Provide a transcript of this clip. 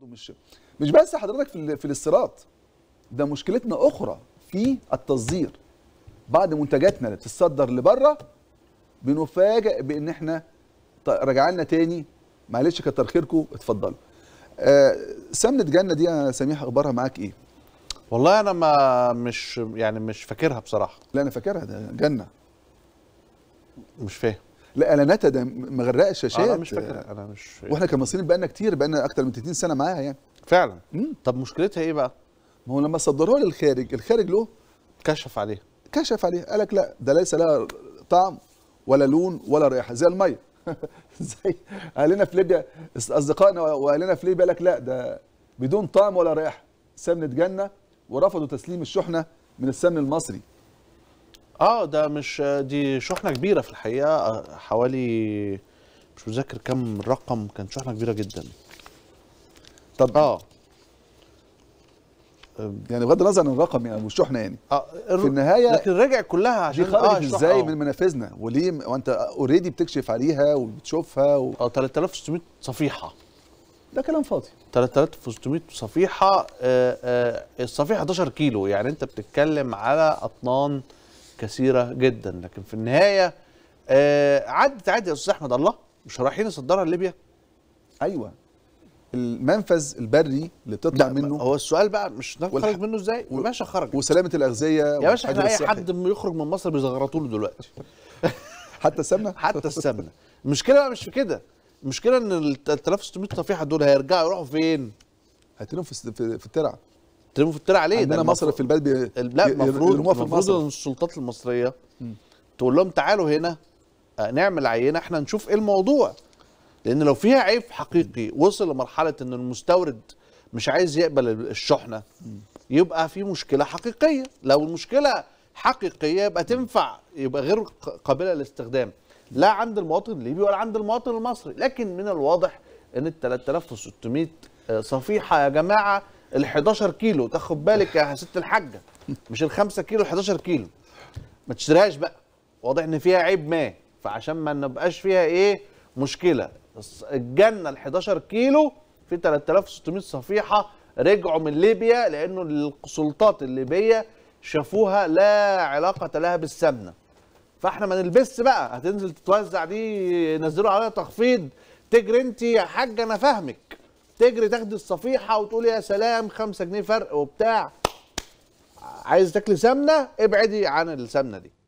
مش مش بس حضرتك في ال- في الاستيراد ده مشكلتنا اخرى في التصدير بعد منتجاتنا اللي بتتصدر لبره بنفاجئ بان احنا ط- رجع لنا تاني معلش كتر خيركم اتفضلوا آه سمنه جنه دي يا سميح اخبارها معاك ايه والله انا ما مش يعني مش فاكرها بصراحه لا انا فاكرها ده جنه مش فاهم لا اعلاناتها ده مغرقه الشاشات انا مش فاكرها انا مش واحنا كمصريين بقالنا كتير بقالنا اكتر من 30 سنه معاها يعني فعلا مم. طب مشكلتها ايه بقى ما هو لما صدروها للخارج الخارج له كشف عليها كشف عليه قال لك لا ده ليس لها طعم ولا لون ولا ريحه زي الميه زي اهلنا في ليبيا اصدقائنا واهلنا في ليبيا قال لك لا ده بدون طعم ولا ريحه سمنه جنه ورفضوا تسليم الشحنه من السمن المصري اه ده مش دي شحنه كبيره في الحقيقه آه، حوالي مش متذكر كم الرقم كان شحنه كبيره جدا طب اه يعني بغض النظر عن الرقم يعني والشحنه يعني اه في النهايه لكن رجع كلها دي عشان خرجت الشحنة، ازاي آه. من منافذنا وليه وانت اوريدي بتكشف عليها وبتشوفها و... اه 3600 صفيحه ده كلام فاضي 3600 صفيحه آه آه الصفيحه 11 كيلو يعني انت بتتكلم على اطنان كثيره جدا لكن في النهايه آه عدت عادي يا استاذ احمد الله مش رايحين يصدرها لليبيا ايوه المنفذ البري اللي بتطلع منه هو السؤال بقى مش والح- نخرج منه ازاي يا باشا خرج وسلامه الاغذيه يا باشا احنا والحجر اي الصحي. حد يخرج من مصر بيزغرطوا له دلوقتي حتى السمنه حتى السمنه المشكله بقى مش في كده المشكله ان ال 3600 صفيحه دول هيرجعوا يروحوا فين؟ هاتينهم في في, في الترع ترموا في الترع ليه؟ عندنا ده مصرف في البلد بي... ال- لا ي- المفروض يرموها في المفروض المصرف ان السلطات المصريه تقول لهم تعالوا هنا آه، نعمل عينه احنا نشوف ايه الموضوع لان لو فيها عيب حقيقي وصل لمرحله ان المستورد مش عايز يقبل الشحنه يبقى في مشكله حقيقيه لو المشكله حقيقيه يبقى تنفع يبقى غير ق- قابله للاستخدام لا عند المواطن الليبي ولا عند المواطن المصري لكن من الواضح ان ال 3600 صفيحه يا جماعه ال 11 كيلو تاخد بالك يا ست الحاجه مش ال 5 كيلو ال 11 كيلو ما تشتريهاش بقى واضح ان فيها عيب ما فعشان ما نبقاش فيها ايه مشكله الص- الجنه ال 11 كيلو في 3600 صفيحه رجعوا من ليبيا لانه السلطات الليبيه شافوها لا علاقه لها بالسمنه فاحنا ما نلبسش بقى هتنزل تتوزع دي ينزلوا عليها تخفيض تجري انت يا حاج انا فاهمك تجري تاخدي الصفيحه وتقولي يا سلام 5 جنيه فرق وبتاع عايز تاكلي سمنه ابعدي عن السمنه دي